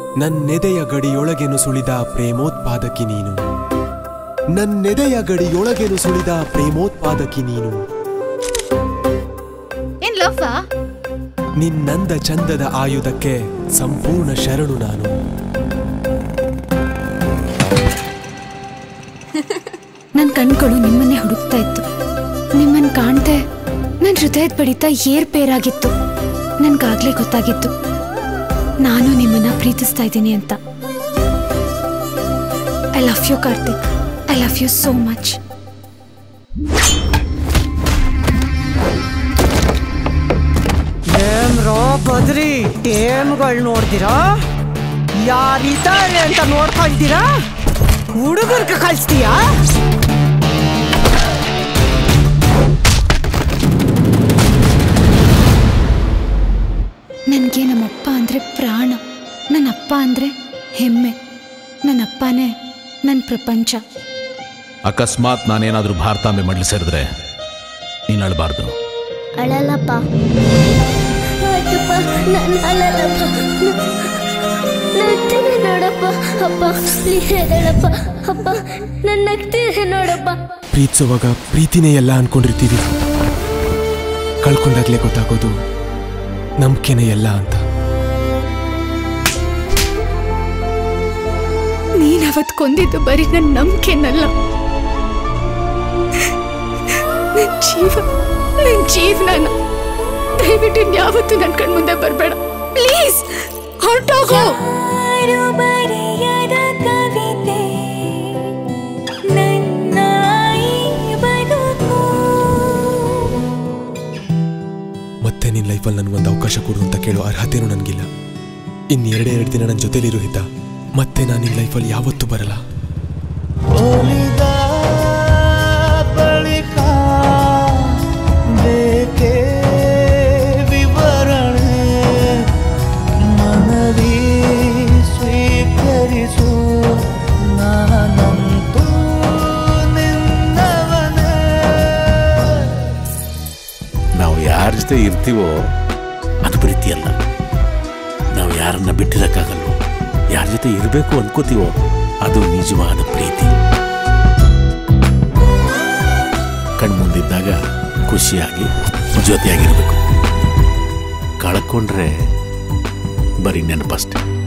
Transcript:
ನನ್ನೆದೆಯ ಗಡಿಯೊಳಗೆನು ಸುಳಿದ ಪ್ರೇಮೋತ್ಪಾದಕಿ ನೀನು ನನ್ನೆದೆಯ ಗಡಿಯೊಳಗೆನು ಸುಳಿದ ಪ್ರೇಮೋತ್ಪಾದಕಿ ನೀನು ಏನ್ ಲವ್ವಾ ನಿನ್ನಂದ ಚಂದದ ಆಯುಧಕ್ಕೆ ಸಂಪೂರ್ಣ ಶರಣು ನಾನು ನನ್ನ ಕಣ್ಗಳು ನಿಮ್ಮನ್ನೇ ಹುಡುಕ್ತಾ ಇತ್ತು ನಿಮ್ಮನ್ನ ಕಾಣ್ದೆ ನನ್ನ ಹೃದಯದ ಬಡಿತ ಏರ್ಪೇರಾಗಿತ್ತು ನನ್ಗಾಗ್ಲೇ ಗೊತ್ತಾಗಿತ್ತು ನಾನು ನಿಮ್ಮನ್ನ ಪ್ರೀತಿಸ್ತಾ ಇದ್ದೀನಿ ಅಂತ I love you Karthik I love you so much ಏನ್ರೋ ಬದ್ರಿ ಟೇಮ್ಗಳು ನೋಡ್ದಿರಾ ಯಾರಿದ್ದಾರೆ ಅಂತ ನೋಡ್ಕೊಳ್ತೀರಾ ಹುಡುಗರ್ಗೆ ಕಳಿಸ್ತೀಯಾ ನನಗೆ ನಮ್ಮಪ್ಪ ಅಂದರೆ ಪ್ರಾಣ ನನ್ನ ಅಪ್ಪ ಅಂದರೆ ಹೆಮ್ಮೆ ನನ್ನ ಅಪ್ಪನೇ ನನ್ನ ಪ್ರಪಂಚ ಅಕಸ್ಮಾತ್ ನಾನೇನಾದರೂ ಭಾರತಾಂಬೆ ಮಡ್ಲಿ ಸೇರಿದ್ರೆ ನೀನು ಅಳಬಾರ್ದು ಅಳಲ್ಲಪ್ಪ ಆಯ್ತಪ್ಪ ನಾನು ಅಳಲ್ಲಪ್ಪ ನಗ್ತೀನಿ ನೋಡಪ್ಪ ಅಪ್ಪ ಪ್ಲೀಸ್ ಹೇಳಪ್ಪ ಅಪ್ಪ ನನ್ನ ನಗ್ತೀನಿ ನೋಡಪ್ಪ ಪ್ರೀತಿಸುವಾಗ ಪ್ರೀತಿನೇ ಎಲ್ಲ ಅನ್ಕೊಂಡಿರ್ತೀವಿ ಕಳ್ಕೊಂಡಾಗ್ಲೇ ಗೊತ್ತಾಗೋದು ನಂಬಿಕೆನೇ ಎಲ್ಲ ಅಂತ ನೀನ್ ಅವತ್ ಕೊಂದಿದ್ದು ಬರೀ ನನ್ನ ನಂಬಿಕೆನಲ್ಲ ನನ್ ಜೀವ ನನ್ ಜೀವನ ದಯವಿಟ್ಟು ಯಾವತ್ತೂ ನನ್ನ ಕಣ್ಮುಂದೆ ಬರಬೇಡ ಪ್ಲೀಸ್ ಹೊರಟೋಗು ಮತ್ತೆ ನಿನ್ನ ಲೈಫಲ್ಲಿ ನನಗೊಂದು ಅವಕಾಶ ಕೊಡು ಅಂತ ಕೇಳೋ ಅರ್ಹತೆನೂ ನನಗಿಲ್ಲ ಇನ್ನೆರಡೇ ಎರಡು ದಿನ ನನ್ನ ಜೊತೆಲಿರು ಹಿತ ಮತ್ತೆ ನಾನು ನಿನ್ನ ಲೈಫಲ್ಲಿ ಯಾವತ್ತೂ ಬರಲ್ಲ ಒಲಿದ ಬಳಿಕ ಬೇಕೇ ವಿವರಣೆ ಮನವಿ ಸ್ವೀಕರಿಸು ನಾನಂತೂ ನಿನ್ನವನೇ ನಾವು ಯಾರ ಜೊತೆ ಇರ್ತೀವೋ ಅದು ಪ್ರೀತಿ ಅಲ್ಲ ನಾವು ಯಾರನ್ನ ಬಿಟ್ಟಿರಕ್ಕಾಗಲ್ವೋ ಯಾರ ಜೊತೆ ಇರಬೇಕು ಅನ್ಕೋತೀವೋ ಅದು ನಿಜವಾದ ಪ್ರೀತಿ ಕಣ್ಮುಂದಿದ್ದಾಗ ಖುಷಿಯಾಗಿ ಜೊತೆಯಾಗಿರ್ಬೇಕು ಕಳ್ಕೊಂಡ್ರೆ ಬರೀ ನೆನಪಷ್ಟೆ